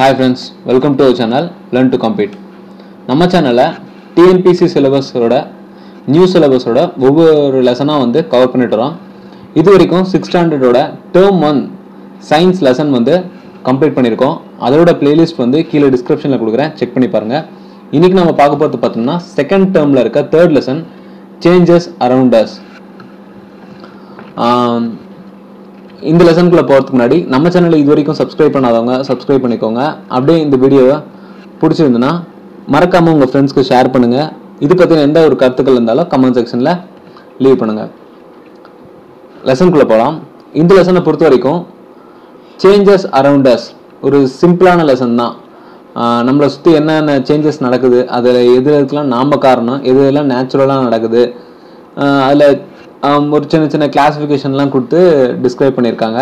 hi friends welcome to channel learn to complete நம்ம சேனலில் TNPSC சிலபஸோட new சிலபஸோட ஒவ்வொரு லெசனாக வந்து கவர் பண்ணிட்டு வரோம் இது வரைக்கும் சிக்ஸ் ஸ்டாண்டர்டோட டேர்ம் ஒன் சயின்ஸ் லெசன் வந்து கம்ப்ளீட் பண்ணியிருக்கோம் அதோட பிளேலிஸ்ட் வந்து கீழே டிஸ்கிரிப்ஷனில் கொடுக்குறேன் செக் பண்ணி பாருங்கள் இன்றைக்கி நம்ம பார்க்க போகிறது பார்த்தோம்னா செகண்ட் டேர்மில் இருக்க third lesson changes around us இந்த லெசனுக்குள்ள போகிறதுக்கு முன்னாடி நம்ம சேனலை இது வரைக்கும் சப்ஸ்கிரைப் பண்ணாதவங்க சப்ஸ்கிரைப் பண்ணிக்கோங்க அப்படியே இந்த வீடியோவை பிடிச்சிருந்துன்னா மறக்காமல் உங்கள் ஃப்ரெண்ட்ஸ்க்கு ஷேர் பண்ணுங்கள் இது பற்றின எந்த ஒரு கருத்துக்கள் இருந்தாலும் கமெண்ட் செக்ஷனில் லீவ் பண்ணுங்கள் லெசனுக்குள்ளே போகலாம் இந்த லெசனை பொறுத்த வரைக்கும் சேஞ்சஸ் அரவுண்ட் அஸ் ஒரு சிம்பிளான லெசன் தான் ஆஹ் நம்மளை சுற்றி என்னென்ன சேஞ்சஸ் நடக்குது அதில் எது எதுக்கெல்லாம் நாம காரணம் எது எதெல்லாம் நேச்சுரலாக நடக்குது அதில் ஒரு சின்ன சின்ன கிளாஸிஃபிகேஷன்லாம் கொடுத்து டிஸ்கிரைப் பண்ணியிருக்காங்க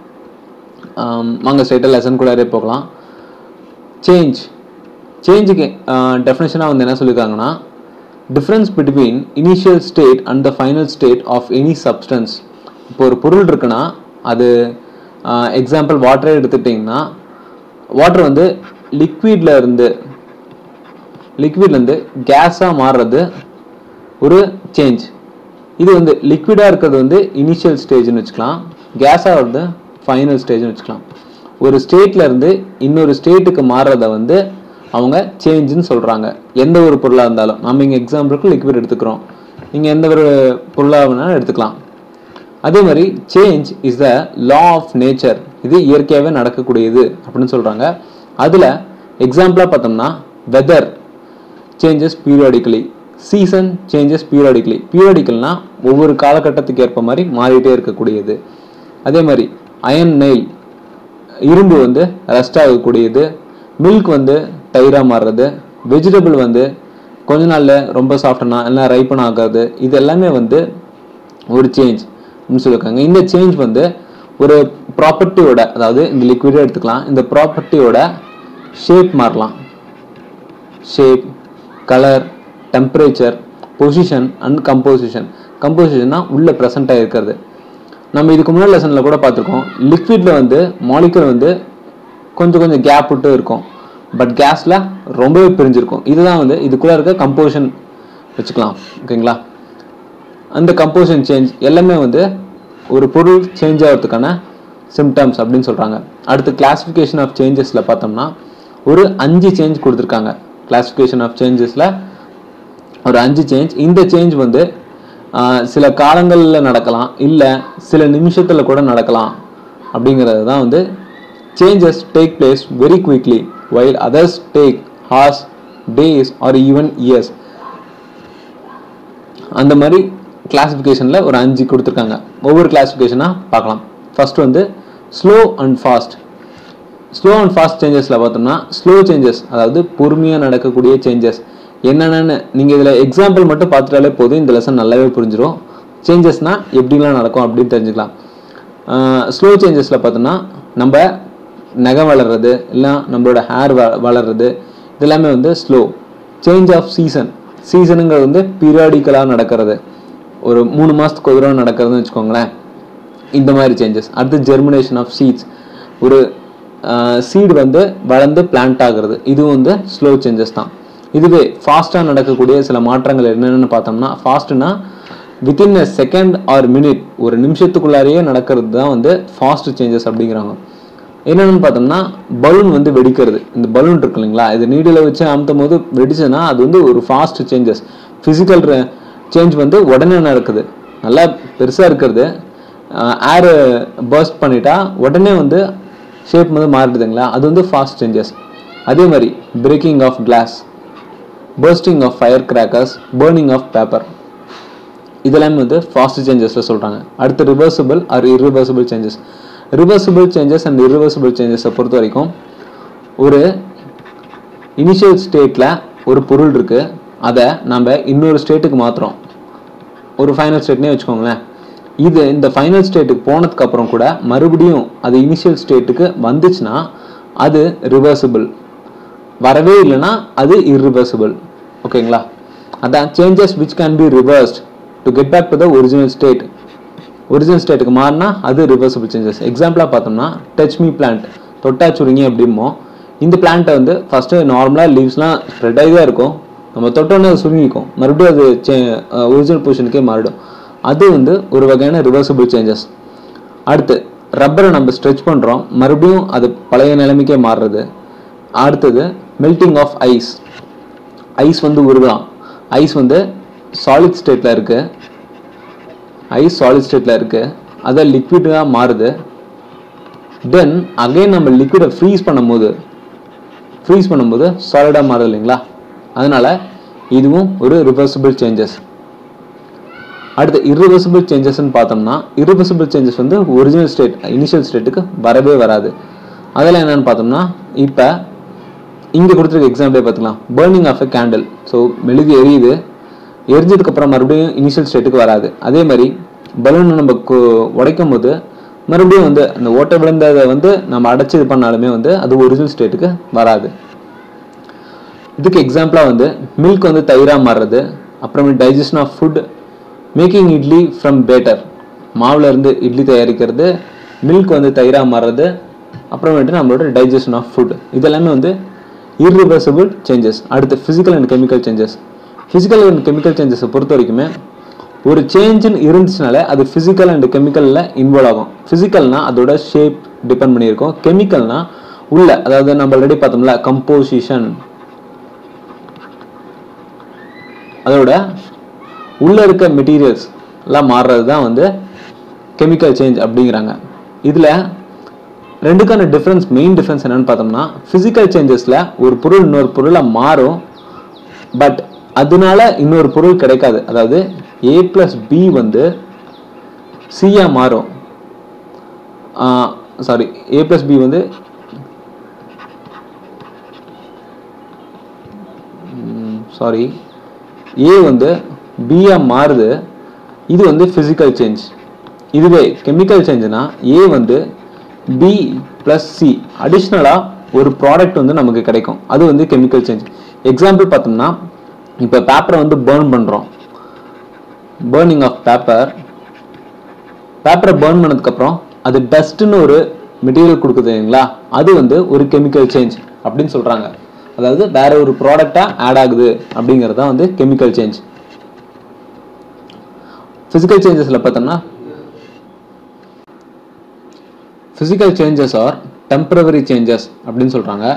ஆம், வாங்க ஸ்ட்ரைட்டாக லெசன் கூடவே போகலாம் சேஞ்ச் சேஞ்சுக்கு டெஃபினேஷனாக வந்து என்ன சொல்லியிருக்காங்கன்னா difference between initial state and the final state of any substance இப்போ ஒரு பொருள் இருக்குன்னா அது எக்ஸாம்பிள் வாட்டரே எடுத்துட்டிங்கன்னா வாட்டர் வந்து லிக்விட்ல இருந்து லிக்விட்லேருந்து கேஸாக மாறுறது ஒரு சேஞ்ச் இது வந்து லிக்விடாக இருக்கிறது வந்து இனிஷியல் ஸ்டேஜ்னு வச்சுக்கலாம் கேஸாக வருது ஃபைனல் ஸ்டேஜ்னு வச்சுக்கலாம் ஒரு ஸ்டேட்ல இருந்து இன்னொரு ஸ்டேட்டுக்கு மாறுறத வந்து அவங்க சேஞ்சுன்னு சொல்கிறாங்க எந்த ஒரு பொருளாக இருந்தாலும் நம்ம இங்கே எக்ஸாம்பிளுக்கு லிக்விட் எடுத்துக்கிறோம் நீங்கள் எந்த ஒரு பொருளாக வேணாலும் எடுத்துக்கலாம் அதே மாதிரி change is the law of nature இது இயற்கையாகவே நடக்கக்கூடியது அப்படின்னு சொல்கிறாங்க அதில் எக்ஸாம்பிளாக பார்த்தோம்னா weather changes periodically season changes periodically பீரியாடிக்கல்னா ஒவ்வொரு காலகட்டத்துக்கு ஏற்ப மாதிரி மாறிட்டே இருக்கக்கூடியது அதே மாதிரி அயன் நெயில் இரும்பு வந்து ரஸ்ட் ஆகக்கூடியது மில்க் வந்து தயிராக மாறுறது வெஜிடபிள் வந்து கொஞ்ச நாளில் ரொம்ப சாஃப்டனா எல்லாம் ரைப்பன் ஆகாது இது எல்லாமே வந்து ஒரு சேஞ்ச் அப்படின்னு சொல்லியிருக்காங்க இந்த சேஞ்ச் வந்து ஒரு ப்ராப்பர்ட்டியோட அதாவது இந்த லிக்விடே எடுத்துக்கலாம் இந்த ப்ராப்பர்ட்டியோட ஷேப் மாறலாம் shape colour temperature position and composition கம்போசிஷன்னா உள்ள ப்ரெசண்ட்டாக இருக்கிறது நம்ம இதுக்கு முன்னாடி லெசனில் கூட பார்த்துருக்கோம் லிக்விடில் வந்து மாலிகுல் வந்து கொஞ்சம் கொஞ்சம் கேப் விட்டு இருக்கும் பட் கேஸில் ரொம்பவே பிரிஞ்சிருக்கும் இதுதான் வந்து இதுக்குள்ளே இருக்க கம்போசிஷன் வச்சுக்கலாம் ஓகேங்களா அந்த கம்போசிஷன் சேஞ்ச் எல்லாமே வந்து ஒரு பொருள் சேஞ்ச் ஆகிறதுக்கான சிம்டம்ஸ் அப்படின்னு சொல்கிறாங்க அடுத்து கிளாசிஃபிகேஷன் ஆஃப் சேஞ்சஸில் பார்த்தோம்னா ஒரு அஞ்சு சேஞ்ச் கொடுத்துருக்காங்க கிளாசிஃபிகேஷன் ஆஃப் சேஞ்சஸில் ஒரு அஞ்சு சேஞ்ச் இந்த சேஞ்ச் வந்து ஆஹ், சில காலங்களில் நடக்கலாம் இல்லை சில நிமிஷத்தில் கூட நடக்கலாம் அப்படிங்கிறது தான் வந்து changes take place very quickly while others take hours days or even years அந்த மாதிரி கிளாசிஃபிகேஷனில் ஒரு அஞ்சு கொடுத்துருக்காங்க ஒவ்வொரு கிளாசிஃபிகேஷனாக பார்க்கலாம் ஃபர்ஸ்ட் வந்து slow and fast slow and fast சேஞ்சஸில் பார்த்தோம்னா ஸ்லோ சேஞ்சஸ் அதாவது பொறுமையாக நடக்கக்கூடிய சேஞ்சஸ் என்னென்னு நீங்கள் இதில் எக்ஸாம்பிள் மட்டும் பார்த்துட்டாலே போதும் இந்த லெசன் நல்லாவே புரிஞ்சிடும் சேஞ்சஸ்னால் எப்படிலாம் நடக்கும் அப்படின்னு தெரிஞ்சுக்கலாம் ஸ்லோ சேஞ்சஸில் பார்த்தோம்னா நம்ம நகம் வளர்றது இல்லை நம்மளோட ஹேர் வ வளர்றது இது எல்லாமே வந்து ஸ்லோ சேஞ்ச் ஆஃப் சீசன் சீசனுங்கிறது வந்து பீரியாடிக்கலாக நடக்கிறது ஒரு மூணு மாதத்துக்கு ஒரு தடவை நடக்கிறதுன்னு வச்சுக்கோங்களேன் இந்த மாதிரி சேஞ்சஸ் அடுத்து ஜெர்மினேஷன் ஆஃப் சீட்ஸ் ஒரு சீடு வந்து வளர்ந்து பிளான்ட் ஆகுறது இதுவும் வந்து ஸ்லோ சேஞ்சஸ் தான் இதுவே ஃபாஸ்ட்டாக நடக்கக்கூடிய சில மாற்றங்கள் என்னென்னு பார்த்தோம்னா ஃபாஸ்ட்னா within a second or minute ஒரு நிமிஷத்துக்குள்ளாரையே நடக்கிறது தான் வந்து ஃபாஸ்ட் சேஞ்சஸ் அப்படிங்கிறாங்க என்னென்னு பார்த்தோம்னா பலூன் வந்து வெடிக்கிறது இந்த பலூன் இருக்கு இல்லைங்களா இது நீடில் வச்சு அமுத்தும் போது வெடிச்சுன்னா அது வந்து ஒரு ஃபாஸ்ட் சேஞ்சஸ் ஃபிசிக்கல் சேஞ்ச் வந்து உடனே நடக்குது நல்லா பெருசாக இருக்கிறது ஏர் பர்ஸ்ட் பண்ணிட்டா உடனே வந்து ஷேப் வந்து மாறிடுதுங்களா அது வந்து ஃபாஸ்ட் சேஞ்சஸ் அதே மாதிரி breaking of glass bursting of fire crackers burning of paper இதெல்லாமே வந்து ஃபாஸ்ட் சேஞ்சஸில் சொல்கிறாங்க அடுத்து reversible or irreversible changes reversible changes and irreversible சேஞ்சஸை பொறுத்த வரைக்கும் ஒரு இனிஷியல் ஸ்டேட்டில் ஒரு பொருள் இருக்குது அதை நம்ம இன்னொரு ஸ்டேட்டுக்கு மாற்றுறோம் ஒரு ஃபைனல் ஸ்டேட்னே வச்சுக்கோங்களேன் இது இந்த ஃபைனல் ஸ்டேட்டுக்கு போனதுக்கு அப்புறம் கூட மறுபடியும் அது இனிஷியல் ஸ்டேட்டுக்கு வந்துச்சுன்னா அது ரிவர்சிபிள் வரவே இல்லைன்னா அது irreversible ஓகேங்களா அதான் changes which can be reversed to get back to the original state original ஸ்டேட்டுக்கு மாறினா அது ரிவர்சிபிள் சேஞ்சஸ் எக்ஸாம்பிளாக பார்த்தோம்னா டச் மீ பிளான்ட் தொட்டா சுருங்கி அப்படிமோ இந்த பிளான்ட்டை வந்து ஃபஸ்ட்டு நார்மலாக லீவ்ஸ்லாம் ஸ்ப்ரெட் ஆகி தான் இருக்கும் நம்ம தொட்டோன்னே அது சுருங்கிக்கும் மறுபடியும் அது ஒரிஜினல் பொசிஷனுக்கே மாறிடும் அது வந்து ஒரு வகையான ரிவர்சிபிள் சேஞ்சஸ் அடுத்து ரப்பரை நம்ம ஸ்ட்ரெச் பண்ணுறோம் மறுபடியும் அது பழைய நிலைமைக்கே மாறுறது அடுத்தது மெல்டிங் ஆஃப் ஐஸ் ஐஸ் வந்து உருகலாம் ஐஸ் வந்து சாலிட் ஸ்டேட்டில் இருக்குது ஐஸ் சாலிட் ஸ்டேட்டில் இருக்குது அதை லிக்விடாக மாறுது தென் அகைன் நம்ம லிக்விடை ஃப்ரீஸ் பண்ணும்போது ஃப்ரீஸ் பண்ணும்போது சாலிடாக மாறுது இல்லைங்களா அதனால் இதுவும் ஒரு ரிவர்சிபிள் சேஞ்சஸ் அடுத்து irreversible சேஞ்சஸ்ன்னு பார்த்தோம்னா irreversible சேஞ்சஸ் வந்து ஒரிஜினல் ஸ்டேட் இனிஷியல் ஸ்டேட்டுக்கு வரவே வராது அதெல்லாம் என்னன்னு பார்த்தோம்னா இப்போ இங்கே கொடுத்துருக்க எக்ஸாம்பிளே பார்த்துக்கலாம் burning of a candle so மெழுகு எரியுது எரிஞ்சதுக்கப்புறம் மறுபடியும் இனிஷியல் ஸ்டேட்டுக்கு வராது அதே மாதிரி பலூன் நம்ம கு- உடைக்கும் போது மறுபடியும் வந்து அந்த ஓட்டை விழுந்ததை வந்து நம்ம அடைச்சி இது பண்ணாலுமே வந்து அது ஒரிஜினல் ஸ்டேட்டுக்கு வராது இதுக்கு எக்ஸாம்பிளாக வந்து மில்க் வந்து தயிராக மாறுறது அப்புறமேட்டு digestion of food making idli from batter மாவுல இருந்து இட்லி தயாரிக்கிறது மில்க் வந்து தயிராக மாறுறது அப்புறமேட்டு நம்மளோட டைஜஷன் ஆஃப் ஃபுட் இதெல்லாமே வந்து irreversible சேஞ்சஸ் அடுத்து physical and chemical changes physical and chemical சேஞ்சஸை பொறுத்த வரைக்குமே ஒரு சேஞ்சுன்னு இருந்துச்சுனாலே அது ஃபிசிக்கல் அண்ட் கெமிக்கலில் இன்வால்வ் ஆகும் ஃபிசிக்கல்னா அதோட ஷேப் டிபெண்ட் பண்ணியிருக்கோம் கெமிக்கல்னா உள்ள அதாவது நம்ம ஆல்ரெடி பார்த்தோம்ல கம்போசிஷன் அதோட உள்ள இருக்க மெட்டீரியல்ஸ் எல்லாம் மாறுறது தான் வந்து கெமிக்கல் சேஞ்ச் அப்படிங்கிறாங்க இதில் ரெண்டுக்கான டிஃப்ரென்ஸ் மெயின் டிஃப்ரென்ஸ் என்னன்னு பார்த்தோம்னா ஃபிசிக்கல் சேஞ்சஸில் ஒரு பொருள் இன்னொரு பொருளை மாறும் பட் அதனால இன்னொரு பொருள் கிடைக்காது அதாவது ஏ ப்ளஸ் பி வந்து சியா மாறும் சாரி ஏ ப்ளஸ் பி வந்து சாரி ஏ வந்து பியா மாறுது இது வந்து ஃபிசிக்கல் சேஞ்ச் இதுவே கெமிக்கல் சேஞ்சுனா ஏ வந்து பி ப்ளஸ் சி அடிஷ்னலாக ஒரு ப்ராடக்ட் வந்து நமக்கு கிடைக்கும் அது வந்து கெமிக்கல் சேஞ்ச் எக்ஸாம்பிள் பார்த்தோம்னா இப்போ பேப்பரை வந்து பேர்ன் பண்ணுறோம் பேர்னிங் ஆஃப் பேப்பர் பேப்பரை பேர்ன் பண்ணதுக்கப்புறம் அது டஸ்ட்னு ஒரு மெட்டீரியல் கொடுக்குது இல்லைங்களா அது வந்து ஒரு கெமிக்கல் சேஞ்ச் அப்படின்னு சொல்கிறாங்க அதாவது வேற ஒரு ப்ராடக்டாக ஆட் ஆகுது அப்படிங்கிறது தான் வந்து கெமிக்கல் சேஞ்ச் ஃபிசிக்கல் சேஞ்சஸில் பார்த்தோம்னா physical changes are temporary changes அப்படின்னு சொல்கிறாங்க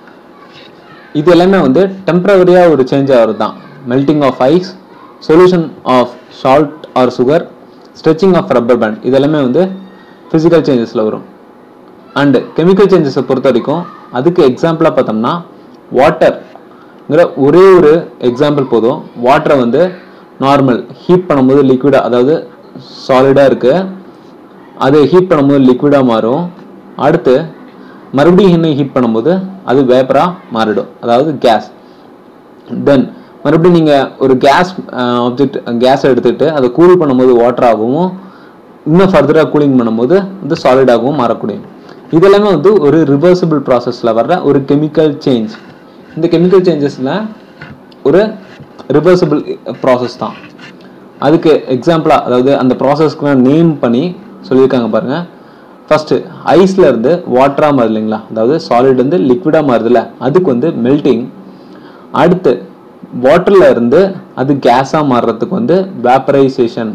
இது எல்லாமே வந்து டெம்பரவரியாக ஒரு சேஞ்ச் ஆகிறது தான் melting of ice solution of salt or sugar stretching of rubber band இது எல்லாமே வந்து ஃபிசிக்கல் சேஞ்சஸில் வரும் அண்டு கெமிக்கல் சேஞ்சஸை பொறுத்த வரைக்கும் அதுக்கு எக்ஸாம்பிளாக பார்த்தோம்னா வாட்டர்ங்கிற ஒரே ஒரு எக்ஸாம்பிள் போதும் வாட்டரை வந்து நார்மல் ஹீட் பண்ணும்போது லிக்விடாக அதாவது சாலிடாக இருக்குது அது ஹீட் பண்ணும்போது லிக்விடாக மாறும் அடுத்து மறுபடியும் இன்னும் ஹீட் பண்ணும்போது அது வேப்பராக மாறிடும் அதாவது கேஸ் தென் மறுபடியும் நீங்கள் ஒரு கேஸ் ஆப்ஜெக்ட் கேஸை எடுத்துக்கிட்டு அதை கூல் பண்ணும்போது வாட்டர் ஆகவும் இன்னும் ஃபர்தராக கூலிங் பண்ணும்போது வந்து சாலிடாகவும் மாறக்கூடியும் இதெல்லாமே வந்து ஒரு ரிவர்சிபிள் ப்ராசஸில் வர்ற ஒரு கெமிக்கல் சேஞ்ச் இந்த கெமிக்கல் சேஞ்சஸில் ஒரு ரிவர்சிபிள் ப்ராசஸ் தான் அதுக்கு எக்ஸாம்பிளாக அதாவது அந்த ப்ராசஸ்க்குலாம் நேம் பண்ணி சொல்லியிருக்காங்க பாருங்க ஃபர்ஸ்ட் ஐஸ்ல இருந்து வாட்டரா மாறுது இல்லைங்களா அதாவது சாலிட் வந்து லிக்விடா மாறுதுல்ல அதுக்கு வந்து மெல்டிங் அடுத்து வாட்டர்ல இருந்து அது கேஸா மாறுறதுக்கு வந்து வேப்பரைசேஷன்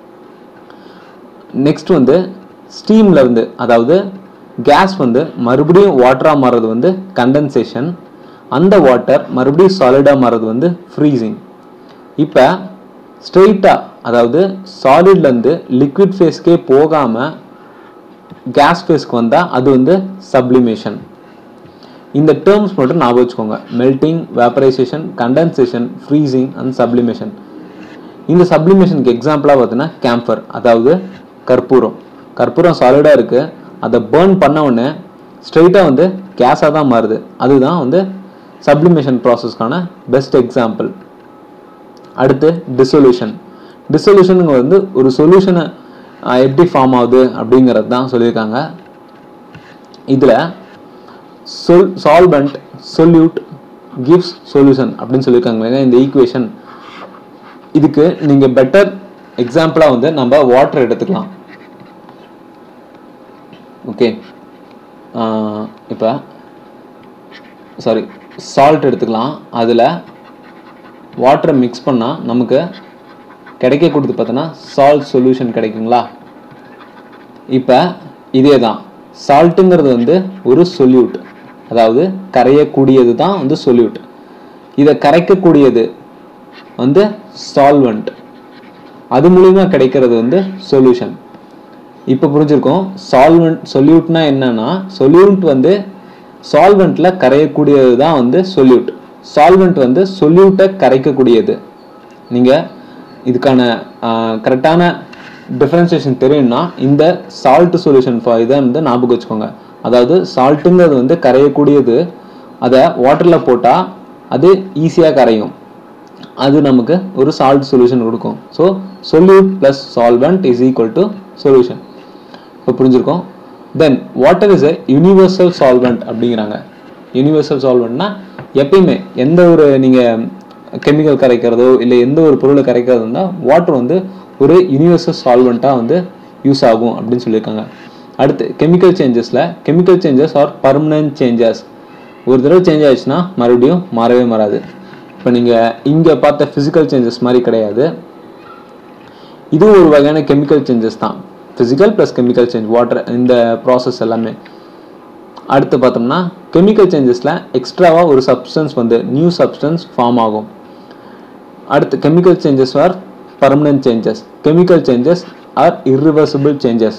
நெக்ஸ்ட் வந்து ஸ்டீம்ல இருந்து அதாவது கேஸ் வந்து மறுபடியும் வாட்டரா மாறுறது வந்து கண்டென்சேஷன் அந்த வாட்டர் மறுபடியும் சாலிடா மாறுறது வந்து ஃப்ரீசிங் இப்போ ஸ்ட்ரெயிட்டாக அதாவது சாலிட்லேருந்து லிக்விட் ஃபேஸ்க்கே போகாமல் கேஸ் ஃபேஸ்க்கு வந்தால் அது வந்து சப்ளிமேஷன் இந்த டேர்ம்ஸ் மட்டும் ஞாபகம் வச்சுக்கோங்க melting vaporisation condensation freezing and sublimation இந்த சப்ளிமேஷனுக்கு எக்ஸாம்பிளாக பார்த்தீங்கன்னா கேம்ஃபர் அதாவது கற்பூரம் கற்பூரம் சாலிடாக இருக்குது அதை பேர்ன் பண்ண உடனே ஸ்ட்ரெயிட்டாக வந்து கேஸாக தான் மாறுது அதுதான் வந்து சப்ளிமேஷன் ப்ராசஸ்க்கான பெஸ்ட் எக்ஸாம்பிள் அடுத்து டிசொல்யூஷன் டிசொல்யூஷனுங்க வந்து ஒரு சொல்யூஷனை எப்படி ஃபார்ம் ஆகுது அப்படிங்கிறது தான் சொல்லியிருக்காங்க இதில் சொல் சால்வெண்ட் சொல்யூட் கிவ்ஸ் சொல்யூஷன் அப்படின்னு சொல்லியிருக்காங்க இல்லைங்க இந்த ஈக்குவேஷன் இதுக்கு நீங்கள் பெட்டர் எக்ஸாம்பிளாக வந்து நம்ம வாட்டர் எடுத்துக்கலாம் ஓகே இப்போ சாரி சால்ட் எடுத்துக்கலாம் அதில் வாட்டரை மிக்ஸ் பண்ணால் நமக்கு கிடைக்கக்கூடியது பார்த்தோன்னா சால்ட் சொல்யூஷன் கிடைக்குங்களா இப்போ இதே தான் சால்ட்டுங்கிறது வந்து ஒரு சொல்யூட் அதாவது கரையக்கூடியது தான் வந்து சொல்யூட் இதை கரைக்கக்கூடியது வந்து சால்வெண்ட் அது மூலிமா கிடைக்கிறது வந்து சொல்யூஷன் இப்போ புரிஞ்சிருக்கோம் சால்வெண்ட் சொல்யூட்னா என்னன்னா சொல்யூட் வந்து சால்வெண்ட்டில் கரையக்கூடியது தான் வந்து சொல்யூட் சால்வெண்ட் வந்து சொல்யூட்டை கரைக்கக்கூடியது நீங்கள் இதுக்கான கரெக்டான டிஃப்ரென்சியேஷன் தெரியும்னா இந்த சால்ட் சொல்யூஷன் இதை வந்து ஞாபகம் வச்சுக்கோங்க அதாவது சால்ட்டுங்கிறது வந்து கரையக்கூடியது அதை வாட்டரில் போட்டால் அது ஈஸியாக கரையும் அது நமக்கு ஒரு சால்ட் சொல்யூஷன் கொடுக்கும் so solute plus solvent is equal to solution இப்போ புரிஞ்சிருக்கோம் then water is a universal solvent அப்படிங்கிறாங்க யூனிவர்சல் சால்வெண்ட்னா எப்பயுமே எந்த ஒரு நீங்கள் கெமிக்கல் கரைக்கிறதோ இல்லை எந்த ஒரு பொருளை கரைக்கிறதோ இருந்தால் வாட்டர் வந்து ஒரு யூனிவர்சல் சால்வெண்ட்டாக வந்து யூஸ் ஆகும் அப்படின்னு சொல்லியிருக்காங்க அடுத்து கெமிக்கல் சேஞ்சஸில் chemical changes are permanent changes ஒரு தடவை சேஞ்ச் ஆயிடுச்சுன்னா மறுபடியும் மாறவே மாறாது இப்போ நீங்கள் இங்கே பார்த்த ஃபிசிக்கல் சேஞ்சஸ் மாதிரி கிடையாது இது ஒரு வகையான கெமிக்கல் சேஞ்சஸ் தான் physical plus chemical change water இந்த ப்ராசஸ் எல்லாமே அடுத்து பார்த்தோம்னா கெமிக்கல் சேஞ்சஸில் எக்ஸ்ட்ராவாக ஒரு சப்ஸ்டன்ஸ் வந்து நியூ சப்ஸ்டன்ஸ் ஃபார்ம் ஆகும் அடுத்து chemical changes are permanent changes chemical changes are irreversible changes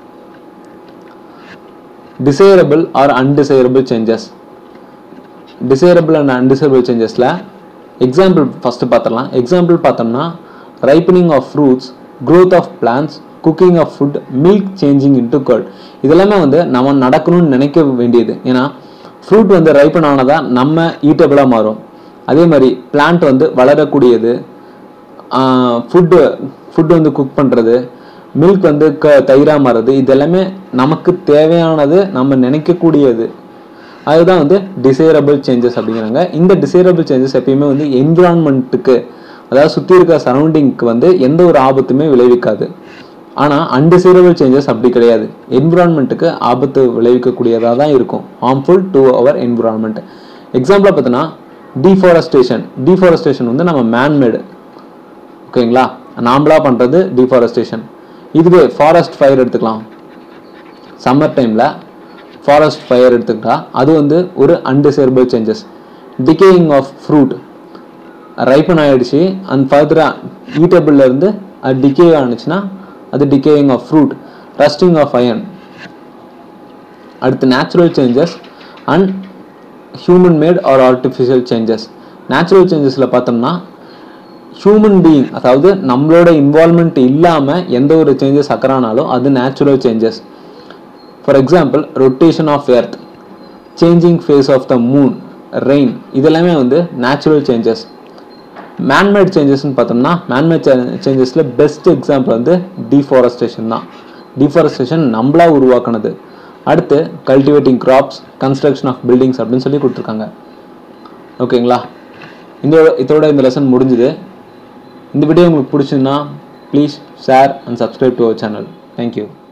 desirable or undesirable changes desirable and undesirable சேஞ்சஸில் எக்ஸாம்பிள் ஃபஸ்ட்டு பார்த்துடலாம் எக்ஸாம்பிள் பார்த்தோம்னா ripening of fruits growth of plants cooking of food milk changing into curd இதெல்லாமே வந்து நம்ம நடக்கணும்னு நினைக்க வேண்டியது ஏன்னா ஃப்ரூட் வந்து ரைப்பன் ஆனதான் நம்ம ஈட்டபிளாக மாறும் அதே மாதிரி பிளான்ட் வந்து வளரக்கூடியது ஃபுட்டு ஃபுட் வந்து குக் பண்ணுறது மில்க் வந்து க தயிராக மாறுறது இது எல்லாமே நமக்கு தேவையானது நம்ம நினைக்கக்கூடியது அதுதான் வந்து டிசைரபிள் சேஞ்சஸ் அப்படிங்கிறாங்க இந்த டிசைரபிள் சேஞ்சஸ் எப்பயுமே வந்து என்விரான்மெண்ட்டுக்கு அதாவது சுற்றி இருக்க சரௌண்டிங்க்கு வந்து எந்த ஒரு ஆபத்துமே விளைவிக்காது ஆனால் அன்டிசைரபிள் சேஞ்சஸ் அப்படி கிடையாது என்விரான்மெண்ட்டுக்கு ஆபத்து விளைவிக்கக்கூடியதாக தான் இருக்கும் ஹார்ம்ஃபுல் டு அவர் என்விரான்மெண்ட் எக்ஸாம்பிளாக பார்த்தோன்னா டீஃபாரஸ்டேஷன் டீஃபாரஸ்டேஷன் வந்து நம்ம மேன்மேடு ஓகேங்களா நாமளா பண்ணுறது டீஃபாரஸ்டேஷன் இதுவே ஃபாரஸ்ட் ஃபயர் எடுத்துக்கலாம் சம்மர் டைமில் ஃபாரஸ்ட் ஃபயர் எடுத்துக்கிட்டா அது வந்து ஒரு undesirable changes decaying of fruit ripen ஆயிடுச்சு அண்ட் ஃபர்தராக ஈட்டபிள்ல இருந்து அது டிகே ஆனிச்சுன்னா அது decaying of fruit rusting of iron அடுத்து natural changes and human made or artificial changes natural சேஞ்சஸில் பார்த்தோம்னா ஹியூமன் பீயிங் அதாவது நம்மளோட இன்வால்மெண்ட் இல்லாமல் எந்த ஒரு சேஞ்சஸ் அக்கறானாலும் அது natural changes for example rotation of earth changing phase of the moon rain இதெல்லாமே வந்து நேச்சுரல் சேஞ்சஸ் மேன்மேட் சேஞ்சஸ்னு பார்த்தோம்னா மேன்மேட் சேஞ்சஸில் பெஸ்ட் எக்ஸாம்பிள் வந்து டீஃபாரஸ்டேஷன் தான் டீஃபாரஸ்டேஷன் நம்மளா உருவாக்குனது அடுத்து cultivating crops construction of buildings அப்படின்னு சொல்லி கொடுத்துருக்காங்க ஓகேங்களா இந்த இதோட இந்த லெசன் முடிஞ்சுது இந்த வீடியோ உங்களுக்கு பிடிச்சதுன்னா please share and subscribe to our channel thank you